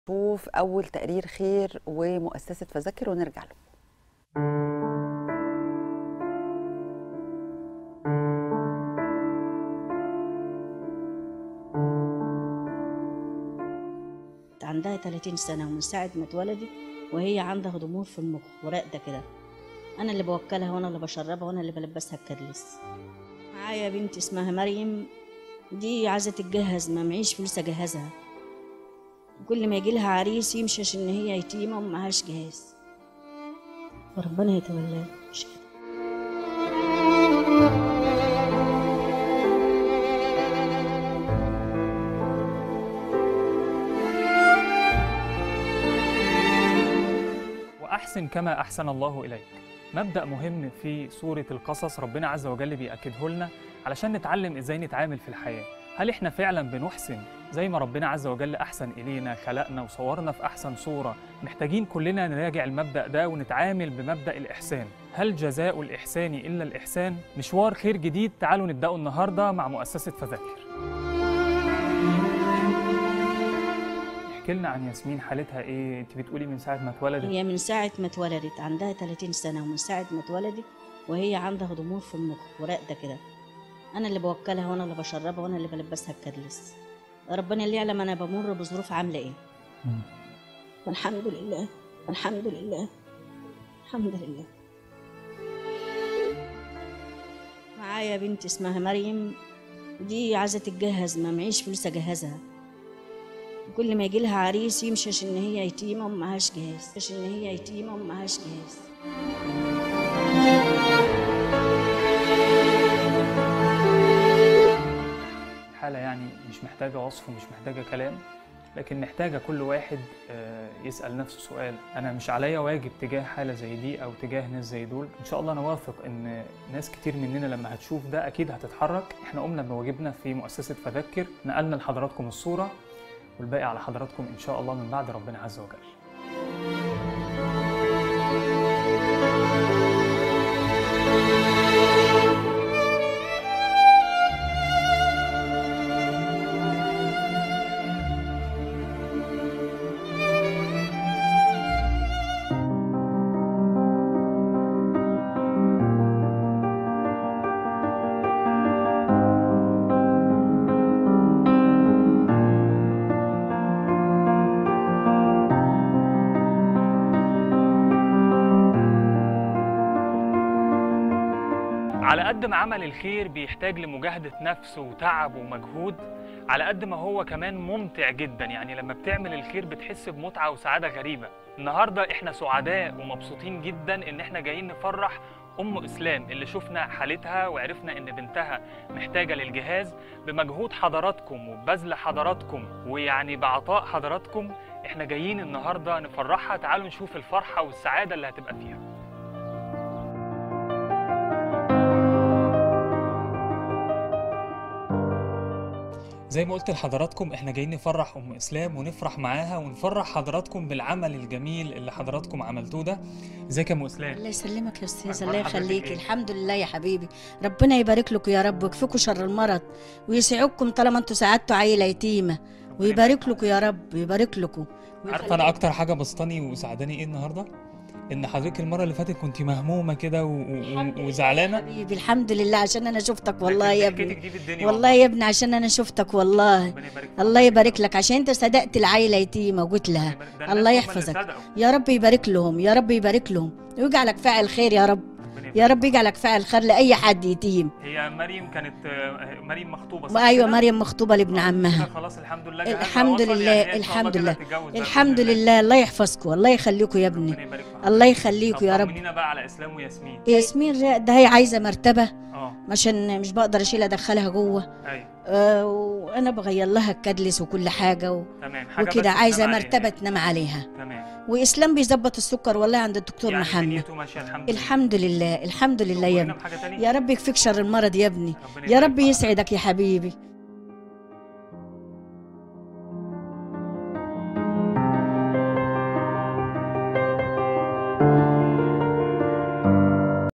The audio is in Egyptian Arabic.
نشوف أول تقرير خير ومؤسسة فذكر ونرجع له عندها 30 سنة ومن ساعة ما اتولدت وهي عندها ضمور في المخ وراقدة كده أنا اللي بوكلها وأنا اللي بشربها وأنا اللي بلبسها الكرلس معايا بنت اسمها مريم دي عايزة تتجهز ما معيش فلوس أجهزها كل ما يجي لها عريس يمشي عشان إن هي يتيمة ومعهاش جهاز وربنا يتولاها مش كده وأحسن كما أحسن الله إليك مبدأ مهم في سورة القصص ربنا عز وجل بيأكده لنا علشان نتعلم إزاي نتعامل في الحياة هل إحنا فعلا بنحسن زي ما ربنا عز وجل أحسن إلينا خلقنا وصورنا في أحسن صورة محتاجين كلنا نراجع المبدأ ده ونتعامل بمبدأ الإحسان هل جزاء الإحسان إلا الإحسان؟ مشوار خير جديد تعالوا نبدأه النهاردة مع مؤسسة فذكر احكي لنا عن ياسمين حالتها ايه انت بتقولي من ساعه ما اتولدت هي من ساعة ما اتولدت عندها 30 سنة ومن ساعة ما اتولدت وهي عندها ضمور في المخ وراقدة كده أنا اللي بوكلها وأنا اللي بشربها وأنا اللي بلبسها الكرلس ربنا اللي يعلم أنا بمر بظروف عاملة إيه مم. والحمد لله الحمد لله الحمد لله معايا بنت اسمها مريم دي عايزة تتجهز ما معيش فلوس أجهزها كل ما يجي لها عريس يمشي عشان إن هي يتيمة ومعهاش جهاز عشان إن هي يتيمة ومعهاش جهاز حاله يعني مش محتاجه وصف ومش محتاجه كلام لكن محتاجه كل واحد آه، يسال نفسه سؤال انا مش عليا واجب تجاه حاله زي دي او تجاه ناس زي دول ان شاء الله انا واثق ان ناس كتير مننا لما هتشوف ده اكيد هتتحرك احنا قمنا بواجبنا في مؤسسه فذكر نقلنا لحضراتكم الصوره والباقي على حضراتكم ان شاء الله من بعد ربنا عز وجل على قد ما عمل الخير بيحتاج لمجاهدة نفس وتعب ومجهود على قد ما هو كمان ممتع جدا يعني لما بتعمل الخير بتحس بمتعة وسعادة غريبة النهاردة احنا سعداء ومبسوطين جدا ان احنا جايين نفرح ام اسلام اللي شفنا حالتها وعرفنا ان بنتها محتاجة للجهاز بمجهود حضراتكم وبذل حضراتكم ويعني بعطاء حضراتكم احنا جايين النهاردة نفرحها تعالوا نشوف الفرحة والسعادة اللي هتبقى فيها زي ما قلت لحضراتكم احنا جايين نفرح ام اسلام ونفرح معاها ونفرح حضراتكم بالعمل الجميل اللي حضراتكم عملتوه ده ازيك يا ام اسلام الله يسلمك يا استاذ أخبار الله حضرتك يخليك إيه؟ الحمد لله يا حبيبي ربنا يبارك لكم يا رب ويكفيكم شر المرض ويسعدكم طالما انتوا ساعدتوا عيله يتيمه ويبارك لكم يا رب ويبارك لكم عارفه انا اكتر حاجه بسطاني وسعداني ايه النهارده ان حضرتك المره اللي فاتت كنت مهمومه كده و- و- وزعلانه حبيبي الحمد لله عشان انا شفتك والله لكن يا ضحكتك ابني دي في الدنيا والله يا ابني عشان انا شفتك والله ربنا يبارك فيك. الله يبارك لك عشان انت صدقت العيله يتيمه وقلت ربنا لها يبارك- ده الناس الله هم اللي يحفظك. صدقوا. يا رب يبارك لهم يا رب يبارك لهم ويجعلك فاعل خير يا رب ربنا يا يبارك رب يجعلك فاعل خير لاي حد يتيم هي مريم كانت آه، مريم مخطوبه صح ما ايوه كده؟ مريم مخطوبه لابن كده عمها خلاص الحمد لله جهازها الحمد وصل، لله، يعني هي إن شاء الحمد الله لله. كده هتتجوز بقى الحمد بإذن الله. لله الله يحفظكم الله يخليكم يا ابني ربنا يبارك في حضرتك. الله يخليكم يا طب رب طمنينا بقى على اسلام وياسمين ياسمين را- ده هي عايزه مرتبه اه عشان مش بقدر اشيل ادخلها جوه ايوه آه وانا بغير لها الكدلس وكل حاجه و... تمام حاجه وكده بس عايزه تنام عليها. مرتبه تنام عليها تمام واسلام بيظبط السكر والله عند الدكتور يعني محمد دنيته ماشيه الحمد لله الحمد لله الحمد لله يا تأمرينا ابني بحاجه تانية يا رب يكفيك شر المرض يا ابني ربنا يا يبارك رب في يسعدك يا حبيبي